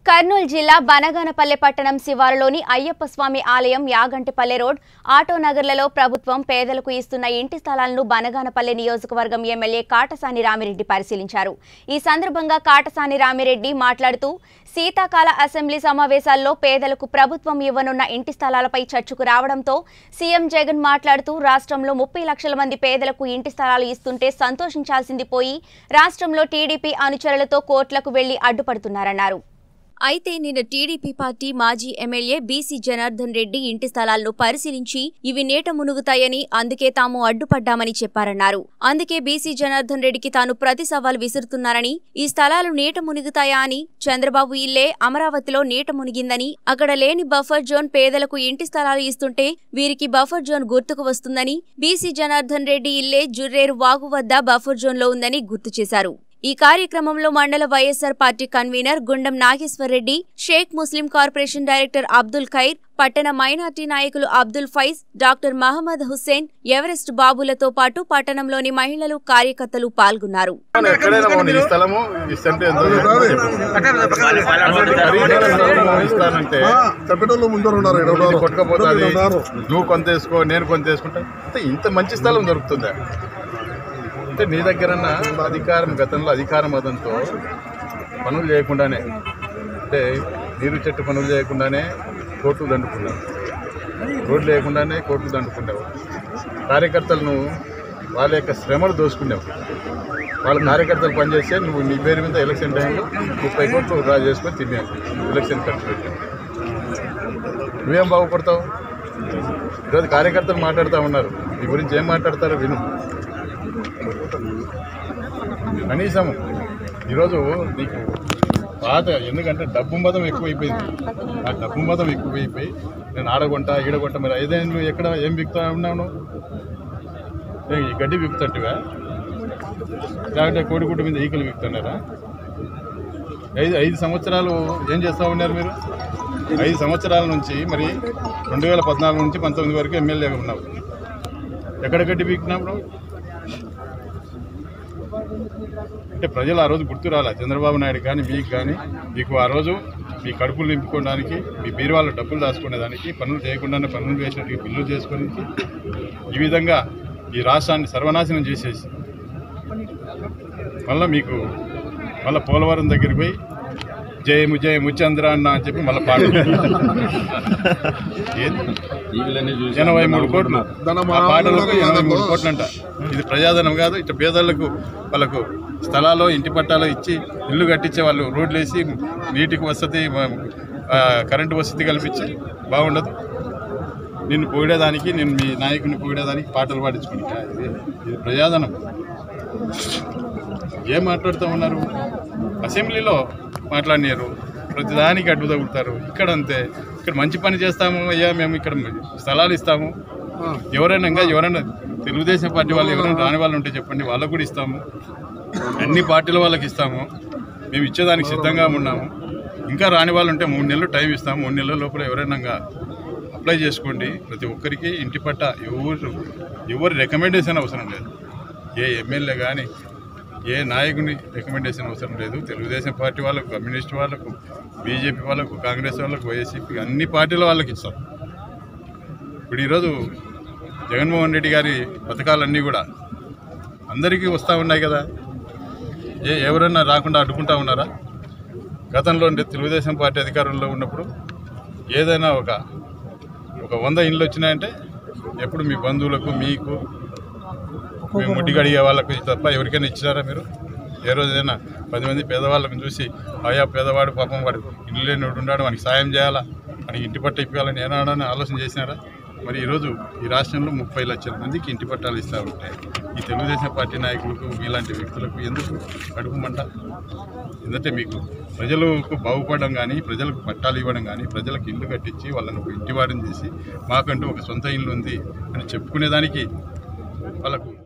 కర్నూలు జిల్లా బనగానపల్లె పట్టణం శివారులోని అయ్యప్ప స్వామి ఆలయం యాగంటిపల్లె రోడ్ ఆటో నగర్లలో ప్రభుత్వం పేదలకు ఇస్తున్న ఇంటి స్థలాలను బనగానపల్లె నియోజకవర్గం ఎమ్మెల్యే కాటసాని రామిరెడ్డి పరిశీలించారు ఈ సందర్భంగా కాటసాని రామిరెడ్డి మాట్లాడుతూ శీతాకాల అసెంబ్లీ సమావేశాల్లో పేదలకు ప్రభుత్వం ఇవ్వనున్న ఇంటి స్థలాలపై చర్చకు రావడంతో సీఎం జగన్ మాట్లాడుతూ రాష్ట్రంలో ముప్పై లక్షల మంది పేదలకు ఇంటి స్థలాలు ఇస్తుంటే సంతోషించాల్సింది పోయి రాష్ట్రంలో టీడీపీ అనుచరులతో కోర్టులకు వెళ్లి అడ్డుపడుతున్నారన్నారు అయితే నిన్న టీడీపీ పార్టీ మాజీ ఎమ్మెల్యే బీసీ జనార్దన్ రెడ్డి ఇంటి స్థలాలను పరిశీలించి ఇవి నేట మునుగుతాయని అందుకే తాము అడ్డుపడ్డామని చెప్పారన్నారు అందుకే బీసీ జనార్దన్ రెడ్డికి తాను ప్రతి సవాల్ విసురుతున్నారని ఈ స్థలాలు నేట మునుగుతాయా అని చంద్రబాబు ఇల్లే అమరావతిలో నేట మునిగిందని అక్కడ లేని బఫర్ జోన్ పేదలకు ఇంటి స్థలాలు ఇస్తుంటే వీరికి బఫర్ జోన్ గుర్తుకు వస్తుందని బీసీ జనార్దన్ రెడ్డి ఇల్లే జుర్రేరు వాగు వద్ద బఫర్ జోన్లో ఉందని గుర్తు చేశారు ఈ కార్యక్రమంలో మండల YSR party convener Gundam Nageshwar Reddy Shaik Muslim corporation director Abdul Khair పట్టణ మైనార్టీ నాయకులు అబ్దుల్ ఫైజ్ డాక్టర్ మహమ్మద్ హుస్సేన్ ఎవరెస్ట్ బాబులతో పాటు పట్టణంలోని మహిళలు కార్యకర్తలు పాల్గొన్నారు మనం ఎక్కడైనా పోనీ ఈ స్థలము ఇస్తుంటే ఎంతో ఖరీదైన స్థలము ఇస్తానంటే చెప్పేటోళ్ళు ముందర ఉన్నారు ఇది ఎవరు కొట్టుకపోతుంది ఉన్నారు నువ్వు కొంత వేసుకో నేను కొంత వేసుకుంటా అంటే ఇంత మంచి స్థలం దొరుకుతుందా అంటే నీ దగ్గర అధికారం గతంలో అధికార మతంతో పనులు చేయకుండానే అంటే నీరు చెట్టు పనులు చేయకుండానే కోర్టు దండుకున్నావు రోడ్లు లేకుండానే కోర్టు దండుకున్నావు కార్యకర్తలను వాళ్ళ యొక్క శ్రమను దోసుకున్నావు వాళ్ళ కార్యకర్తలు పనిచేస్తే నువ్వు నీ పేరు మీద ఎలక్షన్ టైంలో ముప్పై కోట్లు డ్రా చేసుకొని తిన్నావు ఎలక్షన్ ఖర్చు పెట్టావు నువ్వేం బాగుపడతావు ఈరోజు కార్యకర్తలు మాట్లాడుతూ ఉన్నారు నీ గురించి ఏం మాట్లాడతారో విను కనీసం ఈరోజు నీకు పాత ఎందుకంటే డబ్బు మతం ఎక్కువైపోయింది ఆ డబ్బు మతం ఎక్కువైపోయి నేను ఆడగొంట ఈడగొంట మరి ఐదేళ్ళు ఎక్కడ ఏం బిక్తా ఉన్నావు నువ్వు? ఏ, ఈ గడ్డి బిక్తుంటివా లేకపోతే కోడిగుడ్డు మీద ఈకలు బిక్తున్నారా ఐదు ఐదు సంవత్సరాలు ఏం చేస్తూ ఉన్నారు మీరు ఐదు సంవత్సరాల నుంచి మరి రెండు వేల పద్నాలుగు నుంచి పంతొమ్మిది వరకు ఎమ్మెల్యే ఉన్నావు ఎక్కడ గడ్డి బీకినప్పుడు అంటే ప్రజలు ఆ రోజు గుర్తు రాలే చంద్రబాబు నాయుడు కానీ మీకు కానీ మీకు ఆ రోజు మీ కడుపులు నింపుకోవడానికి మీ బీరువాళ్ళ డబ్బులు దాచుకునేదానికి పనులు చేయకుండానే పనులు చేసినట్టు బిల్లులు చేసుకోవడానికి ఈ విధంగా ఈ రాష్ట్రాన్ని సర్వనాశనం చేసేసి మళ్ళీ మీకు మళ్ళీ పోలవరం దగ్గరికి పోయి జయము జయము చంద్ర అన్న అని చెప్పి మళ్ళీ పాట ఏంది? ఎనభై మూడు కోట్లు ఆ పాటలకు ఎనభై మూడు కోట్లు అంట ఇది ప్రజాధనం కాదు ఇట్లా పేదలకు వాళ్ళకు స్థలాలు ఇంటి పట్టాలు ఇచ్చి ఇల్లు కట్టించే వాళ్ళు రోడ్లు వేసి నీటికి వసతి ఆ, కరెంటు వసతి కల్పించి బాగుండదు నిన్ను పొగిడేదానికి నేను మీ నాయకుడిని పొగిడేదానికి పాటలు పాడించుకుంటా ఇది ఇది ప్రజాధనం ఏం మాట్లాడుతూ ఉన్నారు అసెంబ్లీలో మాట్లాడినారు ప్రతిదానికి అడ్డు తగులుతారు ఇక్కడ అంతే ఇక్కడ మంచి పని చేస్తాము అయ్యా మేము ఇక్కడ స్థలాలు ఇస్తాము ఎవరైనా ఇంకా ఎవరైనా తెలుగుదేశం పార్టీ వాళ్ళు ఎవరైనా రాని వాళ్ళు ఉంటే చెప్పండి వాళ్ళకు కూడా ఇస్తాము అన్ని పార్టీల వాళ్ళకి ఇస్తాము మేము ఇచ్చేదానికి సిద్ధంగా ఉన్నాము ఇంకా రాని వాళ్ళు ఉంటే మూడు నెలలు టైం ఇస్తాము మూడు నెలల లోపల ఎవరైనా ఇంకా అప్లై చేసుకోండి ప్రతి ఒక్కరికి ఇంటి పట్ట ఎవరు ఎవరి రికమెండేషన్ అవసరం లేదు ఏ ఎమ్మెల్యే కానీ ఏ నాయకుని రికమెండేషన్ అవసరం లేదు తెలుగుదేశం పార్టీ వాళ్ళకు కమ్యూనిస్ట్ వాళ్ళకు బీజేపీ వాళ్ళకు కాంగ్రెస్ వాళ్ళకు వైఎస్సీపీ అన్ని పార్టీల వాళ్ళకి ఇస్తాం ఇప్పుడు ఈరోజు జగన్మోహన్ రెడ్డి గారి పథకాలన్నీ కూడా అందరికీ వస్తూ ఉన్నాయి కదా ఏ ఎవరైనా రాకుండా అడ్డుకుంటా ఉన్నారా గతంలో ఉండే తెలుగుదేశం పార్టీ అధికారంలో ఉన్నప్పుడు ఏదైనా ఒక ఒక వంద ఇండ్లు వచ్చినాయంటే ఎప్పుడు మీ బంధువులకు మీకు మేము ముడ్డికి అడిగే వాళ్ళకు తప్ప ఎవరికైనా ఇచ్చినారా మీరు ఏ రోజైనా పది మంది పేదవాళ్ళని చూసి ఆయా పేదవాడు పాపం వాడు ఇల్లు లేనివాడు ఉన్నాడు వానికి సాయం చేయాలా వానికి ఇంటి పట్ట ఇప్పించాలని ఏనాడని ఆలోచన చేసినారా మరి ఈరోజు ఈ రాష్ట్రంలో ముప్పై లక్షల మందికి ఇంటి పట్టాలు ఇస్తూ ఉంటే ఈ తెలుగుదేశం పార్టీ నాయకులకు మీలాంటి వ్యక్తులకు ఎందుకు అడుగుమంట ఎందుకంటే మీకు ప్రజలకు బాగుపడడం కానీ ప్రజలకు పట్టాలు ఇవ్వడం కానీ ప్రజలకు ఇల్లు కట్టించి వాళ్ళని ఒక ఇంటివాడిని చేసి మాకంటూ ఒక సొంత ఇల్లు ఉంది అని చెప్పుకునేదానికి వాళ్ళకు